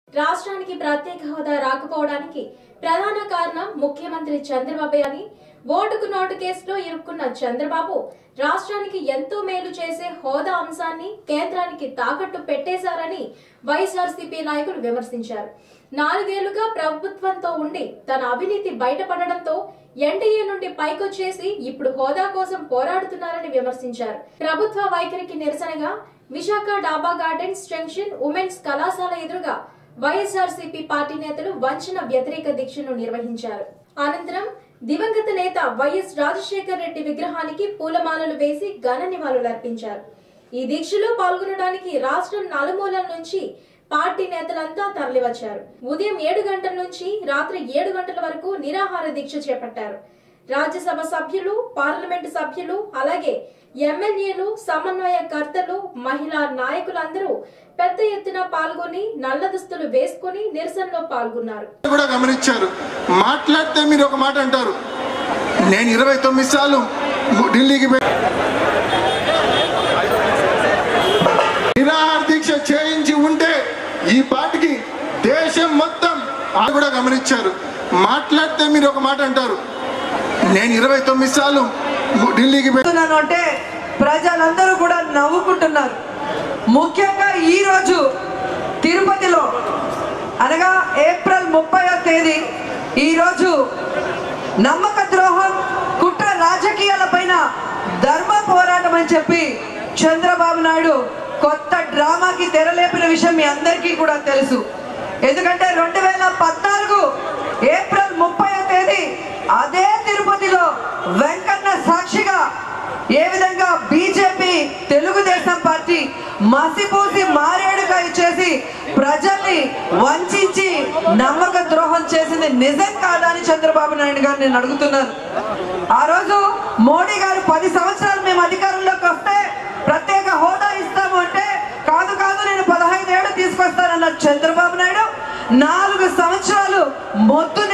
రాష్ట్రానికి ప్రత్యేక హోదా రాకపోవడానికి ప్రధాన కారణం ముఖ్యమంత్రి చంద్రబాబు అని ఓటుకు నోటు కేసులో ఇరుక్కున్న చంద్రబాబు రాష్ట్రానికి ఎంతో మేలు చేసే హోదా అంశాన్ని కేంద్రానికి తాకట్టు పెట్టేశారని వైఎస్ఆర్సీపీ నాయకులు విమర్శించారు నాలుగేళ్లుగా ప్రభుత్వంతో ఉండి తన అవినీతి బయటపడడంతో ఎన్డీఏ నుండి పైకొచ్చేసి ఇప్పుడు హోదా కోసం పోరాడుతున్నారని విమర్శించారు ప్రభుత్వ వైఖరికి నిరసనగా విశాఖ డాబా గార్డెన్స్ జంక్షన్ ఉమెన్స్ కళాశాల ఎదురుగా వైఎస్ఆర్సీపీ పార్టీ నేతలు వంచన వ్యతిరేక దీక్షను నిర్వహించారు అనంతరం దివంగత నేత వైఎస్ రాజశేఖర్ రెడ్డి విగ్రహానికి పూలమాలలు వేసి ఘన నివాళులర్పించారు ఈ దీక్షలో పాల్గొనడానికి రాష్ట్రం నలుమూలల నుంచి పార్టీ నేతలంతా తరలివచ్చారు ఉదయం ఏడు గంటల నుంచి రాత్రి ఏడు గంటల వరకు నిరాహార దీక్ష చేపట్టారు రాజ్యసభ సభ్యులు పార్లమెంటు సభ్యులు అలాగే ఎమ్మెల్యేలు సమన్వయకర్తలు మహిళా నాయకులందరూ పెద్ద ఎత్తున పాల్గొని నల్ల దుస్తులు వేసుకుని నిరసనలో పాల్గొన్నారు కూడా గమనించారు మాట్లాడితే మీరు ఒక మాట అంటారు నేను ఇరవై తొమ్మిది సార్లు ము- ఢిల్లీకి పోయి నిరాహార దీక్ష చేయించి ఉంటే ఈ పాటికి దేశం మొత్తం అది కూడా గమనించారు మాట్లాడితే మీరు ఒక మాట అంటారు నేను ఇరవై తొమ్మిది సార్లు ము- ఢిల్లీకి పోయి చెప్తున్నాను అంటే ప్రజలందరూ కూడా నవ్వుకుంటున్నారు ముఖ్యంగా ఈరోజు తిరుపతిలో అనగా ఏప్రిల్ ముప్పై తేదీ ఈరోజు నమ్మక ద్రోహం కుట్ర రాజకీయాల పైన ధర్మ పోరాటం అని చెప్పి చంద్రబాబు నాయుడు కొత్త డ్రామాకి తెరలేపిన విషయం మీ అందరికీ కూడా తెలుసు ఎందుకంటే రెండు వేల పద్నాలుగు ఏప్రిల్ ముప్పై తేదీ అదే తిరుపతిలో వెంకన్న సాక్షిగా ఏ విధంగా బీజేపీ తెలుగుదేశం పార్టీ మసిపూసి మారేడుగా ఇచ్చేసి ప్రజల్ని వంచించి నమ్మక ద్రోహం చేసింది నిజం కాదా అని చంద్రబాబు నాయుడు గారు నేను అడుగుతున్నాను ఆ రోజు మోడీ గారు పది సంవత్సరాలు మేము అధికారంలోకి వస్తే ప్రత్యేక హోదా ఇస్తాము అంటే కాదు కాదు నేను పదహైదు ఏళ్ళు తీసుకొస్తానన్న చంద్రబాబు నాయుడు నాలుగు సంవత్సరాలు మొద్దు